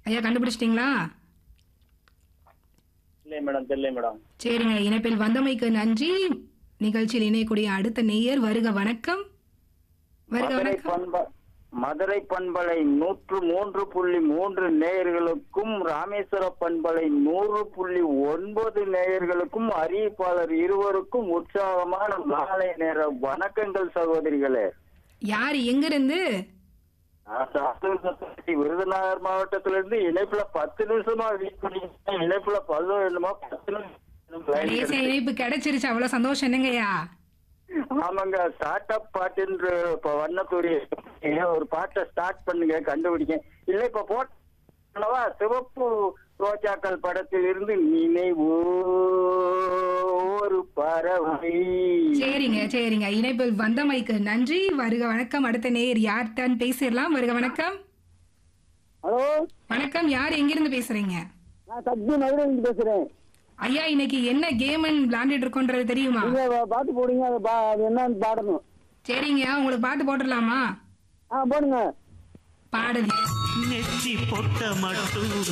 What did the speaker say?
ஐயா கண்டுபிடிச்சிட்டிங்களா இல்லை மேடம் தெரியல மேடம் சரிங்க இணைப்பில் வந்தமைக்கு நன்றி நிகழ்ச்சியில் இணையக்கூடிய அடுத்த நேயர் வருக வணக்கம் வருக மதுரை வணக்கம் பண்ப மதுரை பண்பலை நூற்று மூன்று புள்ளி மூன்று நேயர்களுக்கும் ராமேஸ்வர பண்பலை நூறு புள்ளி ஒன்பது நேயர்களுக்கும் அறிவிப்பாளர் இருவருக்கும் உற்சாகமான மாலை நேர வணக்கங்கள் சகோதரிகளே யார் எங்கிருந்து நான் டாக்டர் சத்யவதி, விருதுநகர் மாவட்டத்திலிருந்து இணைப்புல பத்து நிமிஷமா வெயிட் பண்ணிருக்கேன் இணைப்புல பதினொன்றுமா பத்து நிமிஷம் line கடைசியா கிடைச்சு. இணைப்பு கிடைச்சிருச்சு அவ்வளவு சந்தோஷம் என்னங்கய்யா ஆமாங்க ஸ்டார்ட் அப் பாட்டுன்ற இப்ப வண்ணத்தூரி ஒரு பாட்டை ஸ்டார்ட் பண்ணுங்க கண்டுபிடிக்க இல்ல இப்ப போட்டவா சிவப்பு ரோஜாக்கள் படத்தில் இருந்து நினைவு ஒரு பறவை சரிங்க சரிங்க இணைப்பில் வந்தமைக்கு நன்றி வருக வணக்கம் அடுத்த நேயர் யார்தான் பேசிடலாம் வருக வணக்கம் ஹலோ வணக்கம் யார் எங்கிருந்து பேசுறீங்க நான் சக்தி மதுரையிலிருந்து பேசுறேன் ஐயா இன்னைக்கு என்ன கேம் விளையாண்டுட்டு இருக்கோன்றது தெரியுமா நீங்க வ- பாட்டு போடுங்க அது பா- அது என்னன்னு பாடணும் சரிங்க உங்களுக்கு பாட்டு போட்டுடலாமா ஆ போடுங்க பாடுங்க நெற்றி பொட்ட மட்டும்